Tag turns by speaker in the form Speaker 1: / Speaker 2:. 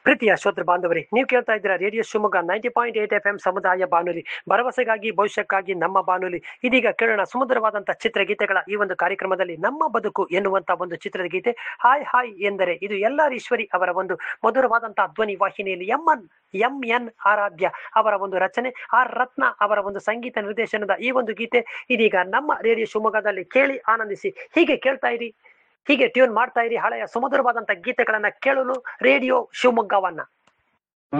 Speaker 1: ಪ್ರೀತಿಯ ಶ್ರೋತೃ ಬಾಂಧವರೇ ನೀವು ಕೇಳ್ತಾ ಇದ್ದೀರಾ radio Shivamogga ninety point eight FM ಎಂ ಸಮುದಾಯ ಬಾನುಲಿ ಭರವಸೆಗಾಗಿ ಭವಿಷ್ಯಕ್ಕಾಗಿ ನಮ್ಮ ಬಾನುಲಿ ಇದೀಗ ಕೇಳೋಣ ಸುಮಧುರವಾದಂತಹ ಚಿತ್ರಗೀತೆಗಳ ಈ ಒಂದು ಕಾರ್ಯಕ್ರಮದಲ್ಲಿ ನಮ್ಮ ಬದುಕು ಎನ್ನುವಂತ ಒಂದು ಚಿತ್ರದ ಗೀತೆ ಹಾಯ್ ಹಾಯ್ ಎಂದರೆ ಇದು ಎಲ್ಲಾರ್ ಈಶ್ವರಿ ಅವರ ಒಂದು ಮಧುರವಾದಂತಹ ಧ್ವನಿ ವಾಹಿನಿಯಲ್ಲಿ M N M N Aradhya ಅವರ ಒಂದು ರಚನೆ ಆರ್ ರತ್ನ ಅವರ ಒಂದು ಸಂಗೀತ ನಿರ್ದೇಶನದ ಈ ಒಂದು ಗೀತೆ ಇದೀಗ ನಮ್ಮ ರೇಡಿಯೋ ಶಿವಮೊಗ್ಗದಲ್ಲಿ ಕೇಳಿ ಆನಂದಿಸಿ ಹೀಗೆ ಕೇಳ್ತಾ ಇರಿ ಹೀಗೆ ಟ್ಯೂನ್ ಮಾಡ್ತಾ ಇರಿ ಹಳೆಯ ಸುಮಧುರವಾದಂತಹ ಗೀತೆಗಳನ್ನ ಕೇಳಲು ರೇಡಿಯೋ ಶಿವಮೊಗ್ಗವನ್ನ